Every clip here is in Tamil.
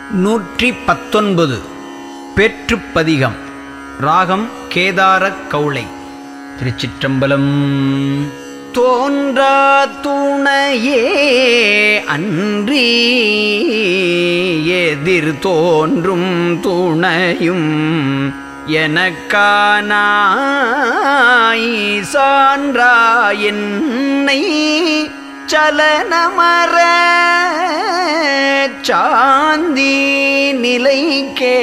நூற்றி பத்தொன்பது பேற்றுப்பதிகம் ராகம் கேதாரக் கௌளை திருச்சிற்றம்பலம் தோன்றா துணையே அன்றி எதிர் தோன்றும் துணையும் எனக்கானாய் சான்றா என்னை சலனமர சாந்தி நிலைக்கே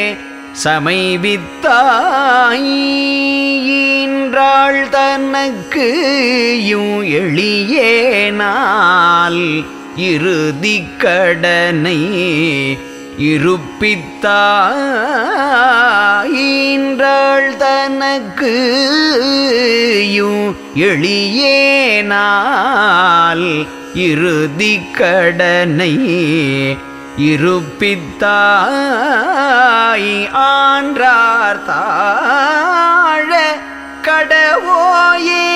சமைவித்தாயின்றாள் தனக்கு யும் எளியேனால் இறுதி கடனை இருப்பித்தாயின்றாள் தனக்கு யும் எளியேனால் இறுதி கடனை இருப்பித்தாய் ஆன்றார் தாழ கடவோயே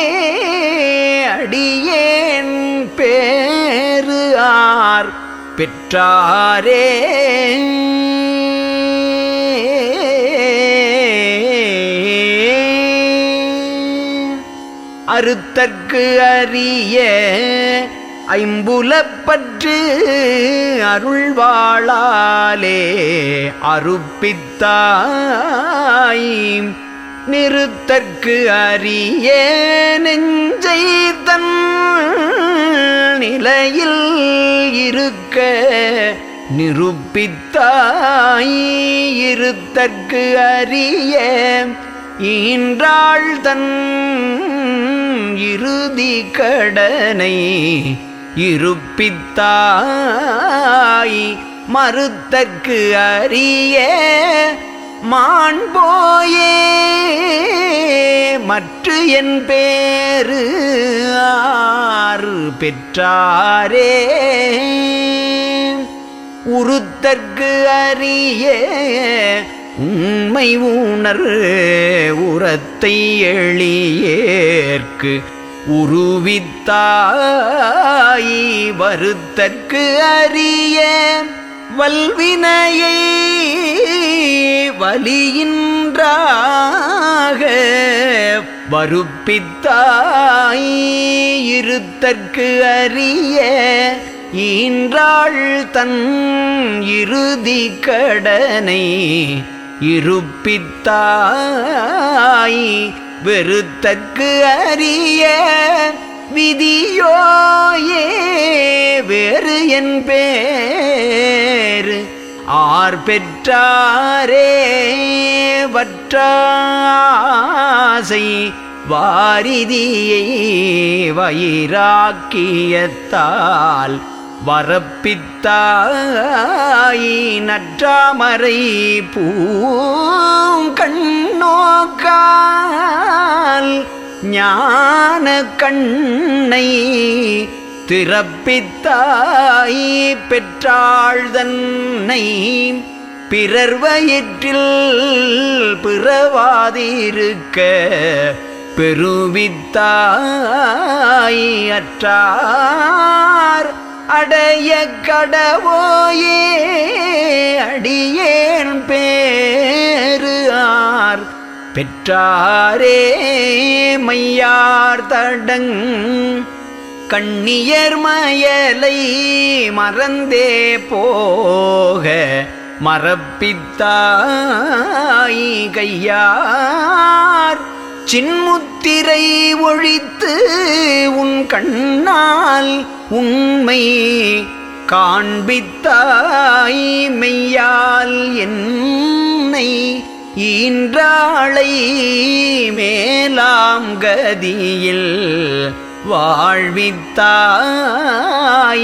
அடியேன் பேரு ஆர் பெற்றாரே அறுத்தற்கு அறிய ஐம்புலப்பற்று அருள்வாளாலே அருப்பித்தாய் நிறுத்தற்கு அறிய நெஞ்சை தன் நிலையில் இருக்க நிருப்பித்தாய் இருத்தற்கு அறிய ஈன்றாள் தன் இறுதி கடனை இருப்பித்தாய் மறுத்தற்கு அறிய மாண்போயே மற்ற என் பேரு ஆறு பெற்றாரே உருத்தற்கு அறிய உண்மை உணர் உரத்தை எளியேற்கு உருவித்தாய் வருத்தற்கு அறிய வல்வினையை வலியின்றாக வருப்பித்தாய் இருத்தற்கு அறிய ஈன்றாள் தன் இறுதி கடனை இருப்பித்தாய் வெறுத்தற்கு அறிய விதியோயே வேறு என் பேர் ஆர் பெற்றாரே வற்றாசை வாரிதியை வயிறாக்கியத்தால் வரப்பித்தாய் நற்றாமரை பூங்கண்ணோக்கால் ஞான கண்ணை திறப்பித்தாய் பெற்றாள் தன்னை பிறர் வயிற்றில் பிறவாதிருக்க பெருவித்தாய் அற்றார் அடைய கடவோயே அடியேன் பேரு ஆர் பெற்றாரே மையார் தடங் கண்ணியர் மயலை மறந்தே போக மறப்பித்தாய் கையார் சின்முத்திரை ஒழித்து உன் கண்ணால் உண்மை காண்பித்தாய் மெய்யால் என்னை ஈன்றாளை மேலாம் கதியில் வாழ்வித்தாய்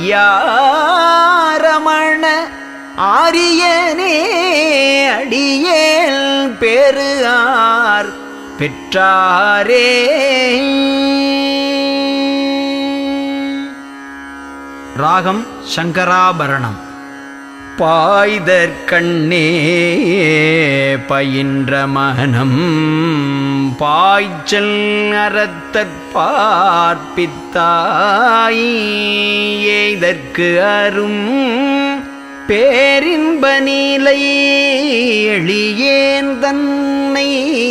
ஐயாரமண ஆரியனே அடியேல் பெரு ஆர் பெற்றாரே ராகம் சங்கராபரணம் பாய்தற்கண்ணே பயின்ற மனம் பாய்ச்சல் அறத்தற் பார்ப்பித்தாய் எய்தற்கு அரும் பேரின்ப நீலை எளியேன் தன்னை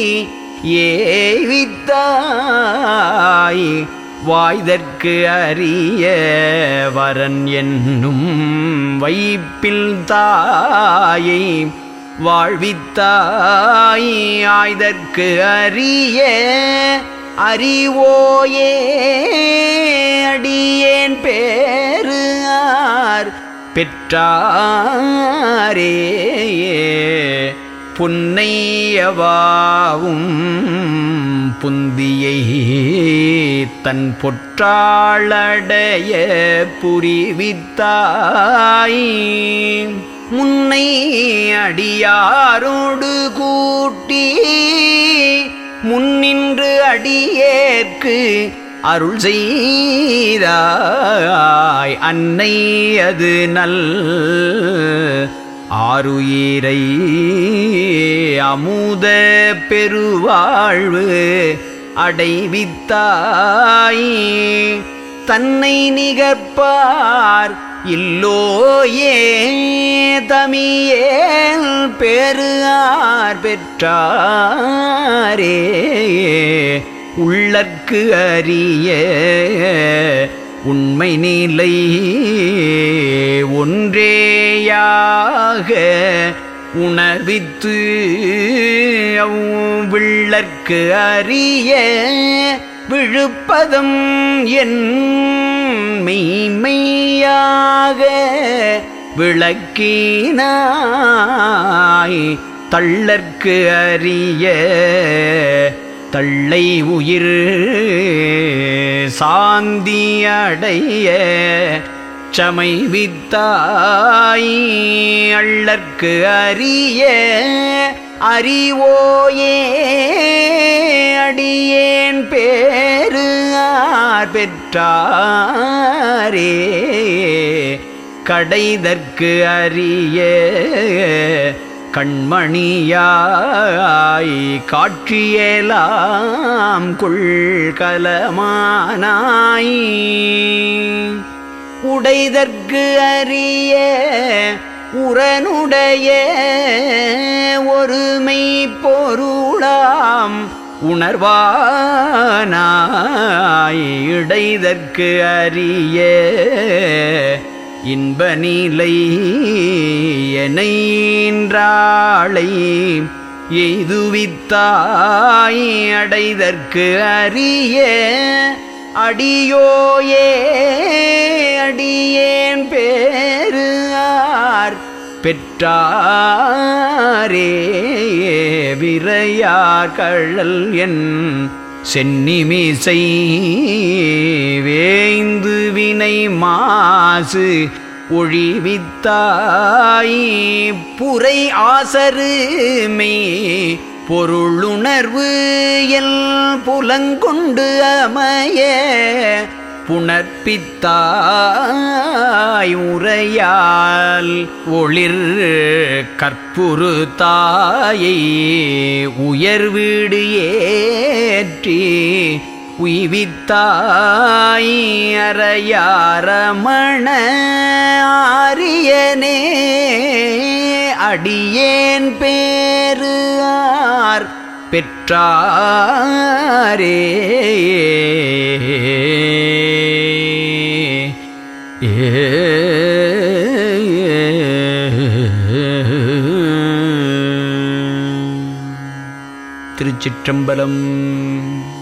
ஏவித்தாய் வாய்தற்கு அறிய வரன் என்னும் வைப்பில் தாயை வாழ்வித்தாய் ஆய்தற்கு அறிய அறிவோயே அடியேன் பேரு ஆர் பெற்றாரே புன்னையவாவும் புந்தியை தன் பொற்றாளடைய புரிவித்தாய் முன்னை அடியாரோடு கூட்டி முன்னின்று அடியேற்கு அருள் செய்தாய் அன்னை அது நல் ஆருயிரை அமுத பெருவாழ்வு அடைவித்தாய் தன்னை நிகர்ப்பார் இல்லோயே தமியேல் பெருஆர் பெற்றாரே உள்ளற்கு அறிய உண்மை நிலை ஒன்றேயாக உணர்வித்து அவ்விள்ளற்கு அறிய விழுப்பதம் என் மெய்மையாக விளக்கினாய் தள்ளற்கு அறிய தள்ளை உயிர் சாந்தி அடைய சமை வித்தாய் அள்ளற்கு அறிய அறிவோயே அடியேன் பேரு ஆர் பெற்றாரே கடைதற்கு அறிய கண்மணியாய் காட்சியலாம் கொள்கலமானாய் உடைதற்கு அறிய உரனுடைய ஒருமை பொருளாம் உணர்வானாய் இடைதற்கு அறிய இன்ப நிலை எனைன்றாளை எய்துவித்தாய் அடைதற்கு அறிய அடியோயே அடியேன் பேரு ஆர் பெற்றாரே விரையார் கழல் என் சென்னிமிசை வேய்ந்து வினை மாசு ஒழிவித்தாய் புரை ஆசருமே பொருளுணர்வு எல் புலங்கொண்டு அமைய புணர்ப்பித்தாய் உரையால் ஒளிர் கற்புரு தாயை உயர்வீடு ஏற்றி உய்வித்தாய் அறையாரமண ஆரியனே அடியேன் பேரு ஆர் பெற்றாரே திருச்சிற்றம்பலம்